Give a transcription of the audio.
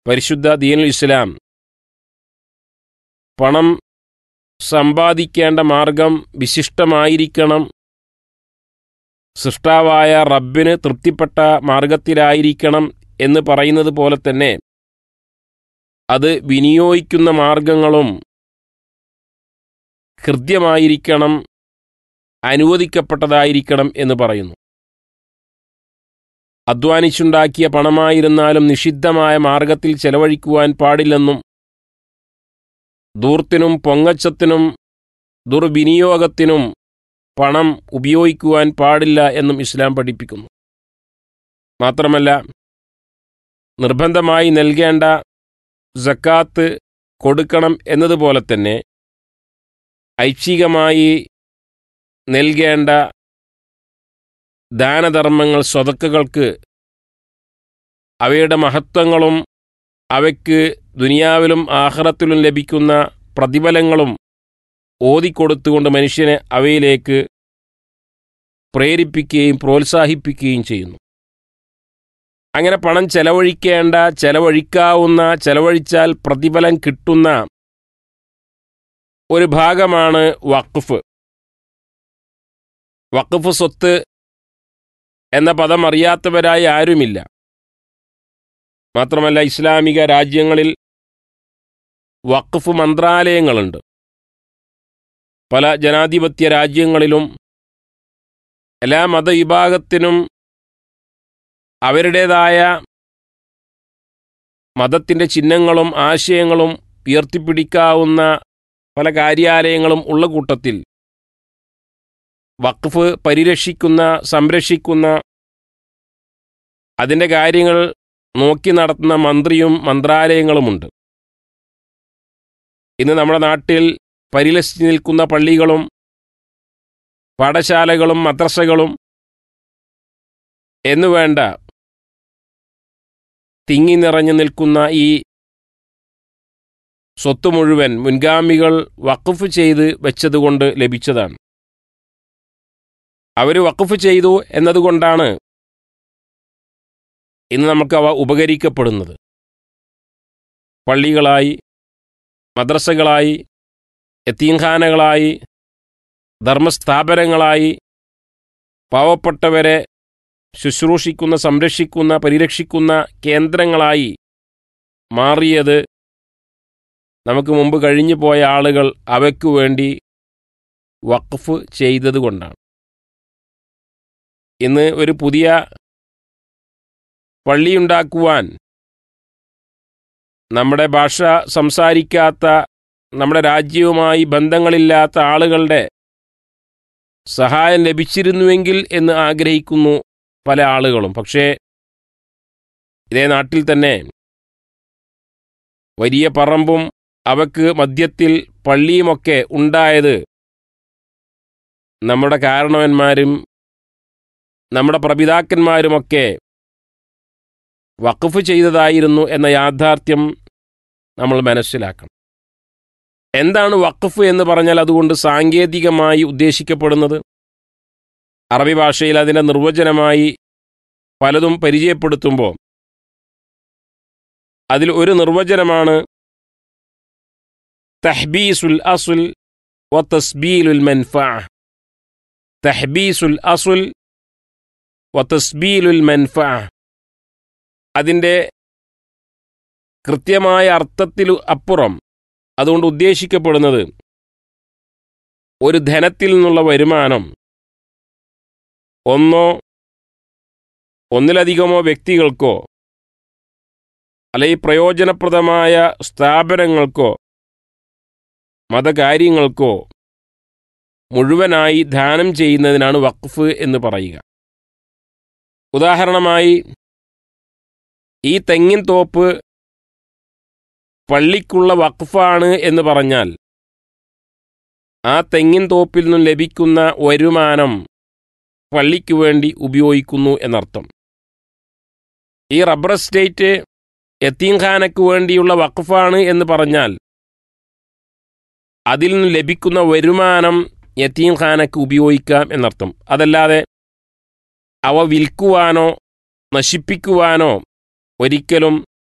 പരിശുദ്ധ ദീനുൽ ഇസ്ലാം പണം സമ്പാദിക്കേണ്ട മാർഗം വിശിഷ്ടമായിരിക്കണം സൃഷ്ടാവായ റബ്ബിന് തൃപ്തിപ്പെട്ട മാർഗത്തിലായിരിക്കണം എന്ന് പറയുന്നത് പോലെ തന്നെ അത് വിനിയോഗിക്കുന്ന മാർഗങ്ങളും ഹൃദ്യമായിരിക്കണം അനുവദിക്കപ്പെട്ടതായിരിക്കണം എന്ന് പറയുന്നു അധ്വാനിച്ചുണ്ടാക്കിയ പണമായിരുന്നാലും നിഷിദ്ധമായ മാർഗത്തിൽ ചെലവഴിക്കുവാൻ പാടില്ലെന്നും ദൂർത്തിനും പൊങ്ങച്ചത്തിനും ദുർവിനിയോഗത്തിനും പണം ഉപയോഗിക്കുവാൻ പാടില്ല എന്നും ഇസ്ലാം പഠിപ്പിക്കുന്നു മാത്രമല്ല നിർബന്ധമായി നൽകേണ്ട സക്കാത്ത് കൊടുക്കണം എന്നതുപോലെ തന്നെ ഐച്ഛികമായി നൽകേണ്ട ദാനധർമ്മങ്ങൾ സ്വതക്കുകൾക്ക് അവയുടെ മഹത്വങ്ങളും അവയ്ക്ക് ദുനിയാവിലും ആഹ്റത്തിലും ലഭിക്കുന്ന പ്രതിഫലങ്ങളും ഓതിക്കൊടുത്തുകൊണ്ട് മനുഷ്യനെ അവയിലേക്ക് പ്രേരിപ്പിക്കുകയും പ്രോത്സാഹിപ്പിക്കുകയും ചെയ്യുന്നു അങ്ങനെ പണം ചെലവഴിക്കേണ്ട ചെലവഴിക്കാവുന്ന ചെലവഴിച്ചാൽ പ്രതിഫലം കിട്ടുന്ന ഒരു ഭാഗമാണ് വഖഫ് വഖഫ് സ്വത്ത് എന്ന പദം അറിയാത്തവരായി ആരുമില്ല മാത്രമല്ല ഇസ്ലാമിക രാജ്യങ്ങളിൽ വഖഫ് മന്ത്രാലയങ്ങളുണ്ട് പല ജനാധിപത്യ രാജ്യങ്ങളിലും എല്ലാ മതവിഭാഗത്തിനും അവരുടേതായ മതത്തിൻ്റെ ചിഹ്നങ്ങളും ആശയങ്ങളും ഉയർത്തിപ്പിടിക്കാവുന്ന പല കാര്യാലയങ്ങളും ഉള്ള കൂട്ടത്തിൽ വഖഫ് പരിരക്ഷിക്കുന്ന സംരക്ഷിക്കുന്ന അതിൻ്റെ കാര്യങ്ങൾ നോക്കി നടത്തുന്ന മന്ത്രിയും മന്ത്രാലയങ്ങളുമുണ്ട് ഇന്ന് നമ്മുടെ നാട്ടിൽ പരിലസിച്ച് നിൽക്കുന്ന പള്ളികളും പാഠശാലകളും മദ്രസകളും എന്നുവേണ്ട തിങ്ങി നിറഞ്ഞു നിൽക്കുന്ന ഈ സ്വത്ത് മുഴുവൻ മുൻഗാമികൾ വഖഫ് ചെയ്ത് വെച്ചതുകൊണ്ട് ലഭിച്ചതാണ് അവർ വഖഫ് ചെയ്തു എന്നതുകൊണ്ടാണ് ഇന്ന് നമുക്ക് അവ ഉപകരിക്കപ്പെടുന്നത് പള്ളികളായി മദ്രസകളായി എത്തീംഖാനകളായി ധർമ്മസ്ഥാപനങ്ങളായി പാവപ്പെട്ടവരെ ശുശ്രൂഷിക്കുന്ന സംരക്ഷിക്കുന്ന പരിരക്ഷിക്കുന്ന കേന്ദ്രങ്ങളായി മാറിയത് നമുക്ക് മുമ്പ് കഴിഞ്ഞു പോയ ആളുകൾ അവയ്ക്കു വേണ്ടി വഖഫ് ചെയ്തതുകൊണ്ടാണ് ഇന്ന് ഒരു പുതിയ പള്ളിയുണ്ടാക്കുവാൻ നമ്മുടെ ഭാഷ സംസാരിക്കാത്ത നമ്മുടെ രാജ്യവുമായി ബന്ധങ്ങളില്ലാത്ത ആളുകളുടെ സഹായം ലഭിച്ചിരുന്നുവെങ്കിൽ എന്ന് ആഗ്രഹിക്കുന്നു പല ആളുകളും പക്ഷേ ഇതേ നാട്ടിൽ തന്നെ വലിയ പറമ്പും അവക്ക് മധ്യത്തിൽ പള്ളിയുമൊക്കെ ഉണ്ടായത് നമ്മുടെ കാരണവന്മാരും നമ്മുടെ പ്രപിതാക്കന്മാരുമൊക്കെ വഖഫ് ചെയ്തതായിരുന്നു എന്ന യാഥാർത്ഥ്യം നമ്മൾ മനസ്സിലാക്കണം എന്താണ് വഖഫ് എന്ന് പറഞ്ഞാൽ അതുകൊണ്ട് സാങ്കേതികമായി ഉദ്ദേശിക്കപ്പെടുന്നത് അറബി ഭാഷയിൽ അതിൻ്റെ നിർവചനമായി പലതും പരിചയപ്പെടുത്തുമ്പോൾ അതിൽ ഒരു നിർവചനമാണ് തഹ്ബീസുൽ അസുൽ വ തസ്ബീലുൽ മൻഫ തഹ്ബീസുൽ അസുൽ വ തസ്ബീലുൽ മൻഫ അതിൻ്റെ കൃത്യമായ അർത്ഥത്തിൽ അപ്പുറം അതുകൊണ്ട് ഉദ്ദേശിക്കപ്പെടുന്നത് ഒരു ധനത്തിൽ നിന്നുള്ള വരുമാനം ഒന്നോ ഒന്നിലധികമോ വ്യക്തികൾക്കോ അല്ലെങ്കിൽ പ്രയോജനപ്രദമായ സ്ഥാപനങ്ങൾക്കോ മതകാര്യങ്ങൾക്കോ മുഴുവനായി ദാനം ചെയ്യുന്നതിനാണ് വഖഫ് എന്ന് പറയുക ഉദാഹരണമായി ഈ തെങ്ങിൻ തോപ്പ് പള്ളിക്കുള്ള വഖഫാണ് എന്ന് പറഞ്ഞാൽ ആ തെങ്ങിൻ തോപ്പിൽ നിന്നും ലഭിക്കുന്ന വരുമാനം പള്ളിക്ക് വേണ്ടി ഉപയോഗിക്കുന്നു എന്നർത്ഥം ഈ റബ്ബർ എസ്റ്റേറ്റ് യത്തീംഖാനയ്ക്ക് വേണ്ടിയുള്ള വഖഫാണ് എന്ന് പറഞ്ഞാൽ അതിൽ നിന്ന് ലഭിക്കുന്ന വരുമാനം യത്തീംഖാനയ്ക്ക് ഉപയോഗിക്കാം എന്നർത്ഥം അതല്ലാതെ അവ വിൽക്കുവാനോ നശിപ്പിക്കുവാനോ ഒരിക്കലും